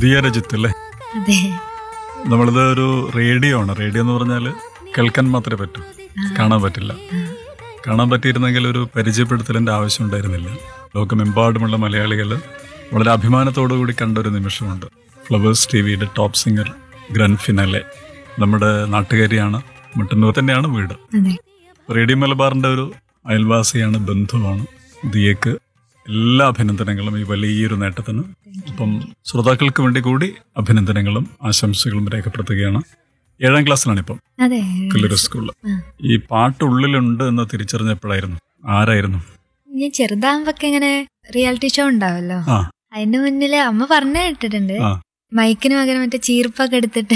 ദിയ രജിത്ത് അല്ലേ അതെ നമ്മളിത് ഒരു റേഡിയോ ആണ് റേഡിയോ എന്ന് പറഞ്ഞാൽ കേൾക്കാൻ മാത്രമേ പറ്റൂ കാണാൻ പറ്റില്ല കാണാൻ പറ്റിയിരുന്നെങ്കിൽ ഒരു പരിചയപ്പെടുത്തലിൻ്റെ ആവശ്യം ഉണ്ടായിരുന്നില്ല ലോകമെമ്പാടുമുള്ള മലയാളികൾ വളരെ അഭിമാനത്തോടു കൂടി കണ്ട ഒരു നിമിഷമുണ്ട് ഫ്ലവേഴ്സ് ടി വിയുടെ ടോപ്പ് സിംഗർ ഗ്രൻഡ് ഫിനാലെ നമ്മുടെ നാട്ടുകാരിയാണ് മട്ടന്നൂർ തന്നെയാണ് വീട് അതെ റേഡിയോ മലബാറിൻ്റെ ഒരു അയൽവാസിയാണ് ബന്ധുവാണ് ദിയക്ക് എല്ലാ അഭിനന്ദനങ്ങളും ഈ വലിയൊരു നേട്ടത്തിന് അപ്പം ശ്രോതാക്കൾക്ക് വേണ്ടി കൂടി അഭിനന്ദനങ്ങളും ആശംസകളും രേഖപ്പെടുത്തുകയാണ് ഏഴാം ക്ലാസ്സിലാണ് ഇപ്പം അതെ കല്ലൂർ സ്കൂളിൽ ആ. ഈ പാട്ട് ഉള്ളിലുണ്ട് എന്ന് തിരിച്ചറിഞ്ഞപ്പോഴായിരുന്നു ആരായിരുന്നു ഞാൻ ചെറുതാകുമ്പൊക്കെ ഇങ്ങനെ റിയാലിറ്റി ഷോ ഉണ്ടാവല്ലോ ആ അതിന്റെ മുന്നില് അമ്മ പറഞ്ഞു കേട്ടിട്ടുണ്ട് ആ മൈക്കിന് പകരം മറ്റേ ചീർപ്പൊക്കെ എടുത്തിട്ട്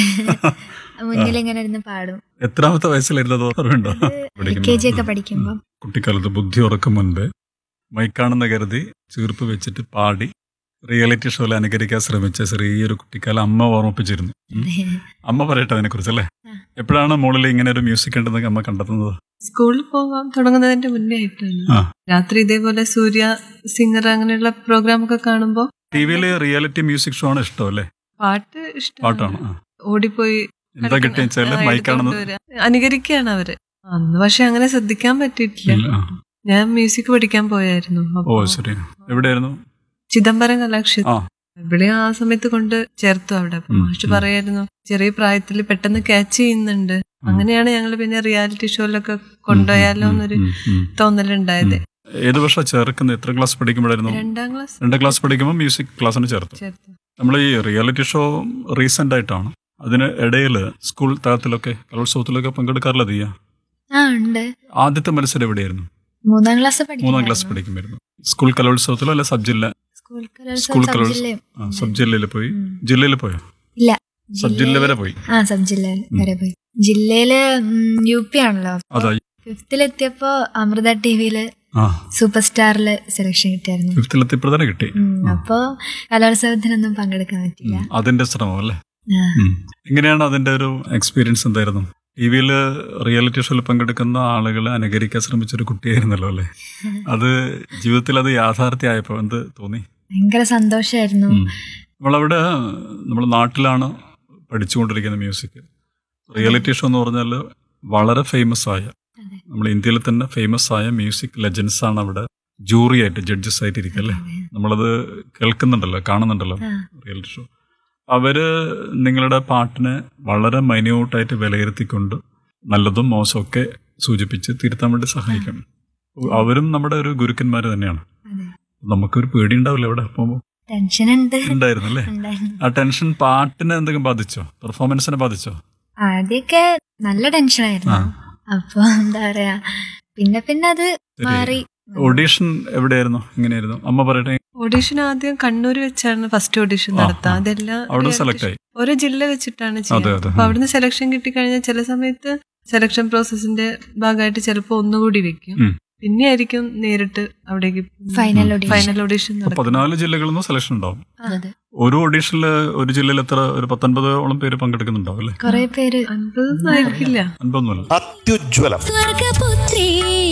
മുന്നിൽ ഇങ്ങനെ ഇരുന്ന് പാടും എത്രാമത്തെ വയസ്സിലായിരുന്നു അത് ഓർമ്മയുണ്ടോ എൽ കെ ജി ഒക്കെ പഠിക്കുമ്പോ കുട്ടിക്കാലത്ത് ബുദ്ധി ഉറക്കും മുൻപേ മൈക്കാണെന്ന് കരുതി ചീർപ്പ് വെച്ചിട്ട് പാടി റിയാലിറ്റി ഷോയിൽ അനുകരിക്കാൻ ശ്രമിച്ച ചെറിയൊരു കുട്ടിക്കാലം അമ്മ ഓർമ്മിപ്പിച്ചിരുന്നു ഉം. അമ്മ പറയട്ടെ അതിനെ കുറിച്ചല്ലേ ആ. എപ്പോഴാണ് മോളിൽ ഇങ്ങനെ ഒരു മ്യൂസിക് ഉണ്ടെന്ന് അമ്മ കണ്ടെത്തുന്നത് സ്കൂളിൽ പോകാൻ തുടങ്ങുന്നതിന്റെ മുന്നേ ആയിട്ടാണ് ആ. രാത്രി ഇതേപോലെ സൂര്യ സിംഗർ അങ്ങനെയുള്ള പ്രോഗ്രാം ഒക്കെ കാണുമ്പോ ടി വിയിൽ റിയാലിറ്റി മ്യൂസിക് ഷോ ആണ് ഇഷ്ടം അല്ലേ പാട്ട് ഇഷ്ടമാണ് പാട്ടാണ് ആ. ഓടിപ്പോയി എന്താ കിട്ടിയെന്ന് വെച്ചാല് ആ, മൈക്കാണെന്ന് എടുത്തോണ്ട് വരിക. അനുകരിക്കുകയാണ് അവര് അന്ന് പക്ഷെ അങ്ങനെ ശ്രദ്ധിക്കാൻ പറ്റിയിട്ടില്ല ഇല്ല, ആ. ഞാൻ മ്യൂസിക് പഠിക്കാൻ പോയായിരുന്നു ഓ അപ്പൊ ശരി എവിടെയായിരുന്നു ചിദംബരം കലാക്ഷേത്രം ആ. ഇവിടെ ആ സമയത്ത് കൊണ്ട് ചേർത്തു അവിടെ അപ്പൊ ഉം, മാഷ് ഉം. പറയായിരുന്നു ചെറിയ പ്രായത്തിൽ പെട്ടെന്ന് ക്യാച്ച് ചെയ്യുന്നുണ്ട് അങ്ങനെയാണ് ഞങ്ങൾ പിന്നെ റിയാലിറ്റി ഷോയിലൊക്കെ കൊണ്ടുപോയാലോ എന്നൊരു ഉം, ഉം, ഉം. തോന്നലുണ്ടായത് ഏത് വർഷം ചേർക്കുന്നത് എത്ര ക്ലാസ് പഠിക്കുമ്പോഴായിരുന്നു രണ്ടാം ക്ലാസ് രണ്ടാം ക്ലാസ് പഠിക്കുമ്പോൾ മ്യൂസിക് ക്ലാസ്സിന് ചേർത്തു ചേർത്തു നമ്മൾ ഈ റിയാലിറ്റി ഷോ റീസെന്റ് ആയിട്ടാണ് അതിന് ഇടയിൽ സ്കൂൾ തലത്തിലൊക്കെ കലോത്സവത്തിലൊക്കെ പങ്കെടുക്കാറില്ല തീയ ആ ഉണ്ട് ആദ്യത്തെ മത്സരം എവിടെയായിരുന്നു മൂന്നാം ക്ലാസ് മൂന്നാം ക്ലാസ് പഠിക്കുമായിരുന്നു സ്കൂൾ കലോത്സവത്തിലോ അല്ല സബ് ജില്ല സ്കൂൾ സ്കൂൾ കലോത്സവം സബ് കലോത്സവം ജില്ലയും ആ, സബ് ജില്ലയിൽ പോയി ഉം. ജില്ലയിൽ പോയോ ഇല്ല സബ് ജില്ല വരെ പോയി ആ സബ് ജില്ല വരെ പോയി ജില്ലയില് യു പി ആണല്ലോ അതാ ഫിഫ്തിലെത്തിയപ്പോ അമൃത ടി വിയില് ആ സൂപ്പർ സ്റ്റാറില് സെലക്ഷൻ കിട്ടിയായിരുന്നു ഫിഫ്തിലെത്തിയപ്പോൾ തന്നെ കിട്ടി ഉം, അപ്പോ കലോത്സവത്തിനൊന്നും പങ്കെടുക്കാൻ പറ്റില്ല ഉം, അതിന്റെ ശ്രമം അല്ലേ ആ. ഉം. എങ്ങനെയാണ് അതിന്റെ ഒരു എക്സ്പീരിയൻസ് എന്തായിരുന്നു ടി വിയിൽ റിയാലിറ്റി ഷോയിൽ പങ്കെടുക്കുന്ന ആളുകളെ അനുകരിക്കാൻ ശ്രമിച്ച ഒരു കുട്ടിയായിരുന്നല്ലോ അല്ലേ അത് ജീവിതത്തിൽ അത് യാഥാർത്ഥ്യമായപ്പോൾ എന്ത് തോന്നി ഭയങ്കര സന്തോഷമായിരുന്നു ഉം. നമ്മളവിടെ നമ്മുടെ നാട്ടിലാണ് പഠിച്ചുകൊണ്ടിരിക്കുന്ന മ്യൂസിക് റിയാലിറ്റി ഷോ എന്ന് പറഞ്ഞാൽ വളരെ ഫേമസ് ആയ അതെ. നമ്മൾ ഇന്ത്യയിൽ തന്നെ ഫേമസ് ആയ മ്യൂസിക് ലെജൻസ് ആണ് അവിടെ ജൂറി ആയിട്ട് ജഡ്ജസ് ആയിട്ട് ഇരിക്കുക അല്ലേ നമ്മളത് കേൾക്കുന്നുണ്ടല്ലോ കാണുന്നുണ്ടല്ലോ ആ. റിയാലിറ്റി ഷോ അവര് നിങ്ങളുടെ പാട്ടിനെ വളരെ മൈന്യൂട്ടായിട്ട് വിലയിരുത്തിക്കൊണ്ട് നല്ലതും മോശവും ഒക്കെ സൂചിപ്പിച്ച് തിരുത്താൻ വേണ്ടി സഹായിക്കും അവരും നമ്മുടെ ഒരു ഗുരുക്കന്മാർ തന്നെയാണ് അതെ. നമുക്കൊരു പേടി ഉണ്ടാവില്ല അവിടെ പോകുമ്പോൾ ടെൻഷൻ ഉണ്ട് ഉണ്ടായിരുന്നു അല്ലേ ഉണ്ടായിരുന്നു. ആ ടെൻഷൻ പാട്ടിനെ എന്തെങ്കിലും ബാധിച്ചോ പെർഫോമൻസിനെ ബാധിച്ചോ ആദ്യമൊക്കെ നല്ല ടെൻഷനായിരുന്നു ആ. അപ്പൊ എന്താ പറയാ പിന്നെ പിന്നെ അത് ശരി. മാറി ഓഡീഷൻ എവിടെയായിരുന്നു എങ്ങനെയായിരുന്നു അമ്മ പറയട്ടെ ഓഡീഷൻ ആദ്യം കണ്ണൂർ വെച്ചാണ് ഫസ്റ്റ് ഓഡീഷൻ ആ, നടത്തുക ആ. അതെല്ലാം അവിടെ reality സെലക്ട് ആയി ഓരോ ജില്ല വെച്ചിട്ടാണ് അതെ, ചെയ്യുന്നത് അതെ. അപ്പൊ അവിടുന്ന് സെലക്ഷൻ കിട്ടിക്കഴിഞ്ഞാൽ ചില സമയത്ത് സെലക്ഷൻ പ്രോസസ്സിന്റെ ഭാഗമായിട്ട് ചിലപ്പോൾ ഒന്നുകൂടി വെക്കും ഉം. പിന്നെ ആയിരിക്കും നേരിട്ട് അവിടേക്ക് ഫൈനൽ ഓഡിഷൻ ഫൈനൽ ഓഡീഷൻ അപ്പൊ നടക്കും പതിനാല് ജില്ലകളിൽ നിന്ന് സെലക്ഷൻ ഉണ്ടാവും അതെ ഒരു ഓഡീഷനിൽ ഒരു ജില്ലയിൽ എത്ര ഒരു പത്തൊൻപതോളം പേര് പങ്കെടുക്കുന്നുണ്ടാവും അല്ലേ കൊറേ പേര് അൻപതൊന്നും ആയിരിക്കില്ല അൻപതൊന്നുമല്ല അത്യുജ്വലം സ്വർഗപുത്രി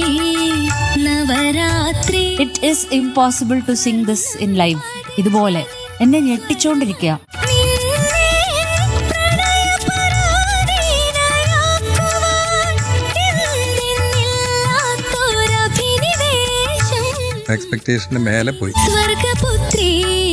Navaratri it is impossible to sing this in live ഇതുപോലെ എന്നെ ഞെട്ടിച്ചോണ്ടിരിക്കുക എക്സ്പെക്ടേഷന് മേലെ പോയി സ്വർഗപുത്രി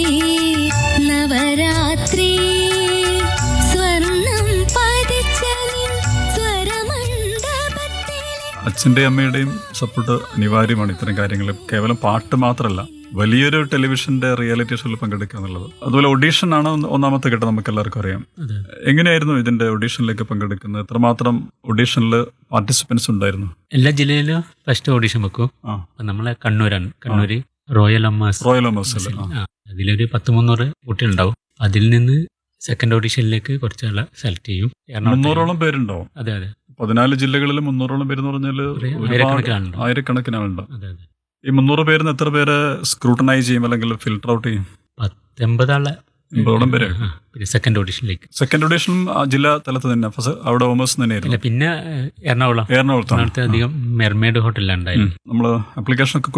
നവരാത്രി സ്വർണം പതിച്ച നിൻ സ്വരമണ്ഡപത്തിലെ അച്ഛന്റെയും അമ്മയുടെയും സപ്പോർട്ട് അനിവാര്യമാണ് ഇത്തരം കാര്യങ്ങൾ കേവലം പാട്ട് മാത്രമല്ല വലിയൊരു ടെലിവിഷന്റെ റിയാലിറ്റി ഷോയിൽ പങ്കെടുക്കുക എന്നുള്ളത് അതുപോലെ ഓഡീഷൻ ആണ് ഒന്ന് ഒന്നാമത്തെ ഘട്ടം നമുക്ക് എല്ലാവർക്കും അറിയാം എങ്ങനെയായിരുന്നു ഇതിന്റെ ഓഡീഷനിലേക്ക് പങ്കെടുക്കുന്നത് എത്രമാത്രം ഓഡീഷനിൽ പാർട്ടിസിപ്പൻസ് ഉണ്ടായിരുന്നു എല്ലാ ജില്ലയിലും ഫസ്റ്റ് ഓഡിഷൻ വെക്കും ആ അപ്പൊ നമ്മളെ കണ്ണൂരാണ് കണ്ണൂര് റോയൽ അമ്മാസ് റോയൽ അമേഴ്സിൽ ആ, അതിലൊരു പത്ത് മുന്നൂറ് കുട്ടികളുണ്ടാവും അതിൽ നിന്ന് സെക്കൻഡ് ഓഡിഷനിലേക്ക് കുറച്ചാളെ സെലക്ട് ചെയ്യും എറണാകുളത്ത് മുന്നൂറോളം പേരുണ്ടാവും അതെ അതെ പതിനാല് ജില്ലകളിൽ മുന്നൂറോളം പേരെന്ന് പറഞ്ഞാൽ ഒരു ഒരുപാട് ആയിരക്കണക്കിനാളുണ്ടാവും. ആയിരക്കണക്കിന് ആളുണ്ടാവും അതെ അതെ ഈ മുന്നൂറ് പേരിന് എത്ര പേര് സ്ക്രൂട്ടനൈസ് ചെയ്യും അല്ലെങ്കിൽ ഫിൽട്ടർ ഔട്ട് ചെയ്യും പത്തൊമ്പതാളെ എൺപതോളം പേര് ആ, പിന്നെ സെക്കൻഡ് ഓഡിഷനിലേക്ക് സെക്കൻഡ് ഓഡീഷനും ആ ജില്ലാ തലത്ത് തന്നെ ഫസ്റ്റ് അവിടെ ഓമേഴ്സ് ഇല്ല തന്നെയായിരുന്നു പിന്നെ ഏഹ്, എറണാകുളം എറണാകുളത്താണ് എറണാകുളത്ത് അധികം മെർമേഡ് ഹോട്ടലിലാണ് ഉണ്ടായിരുന്നു നമ്മൾ ആപ്ലിക്കേഷൻ ഒക്കെ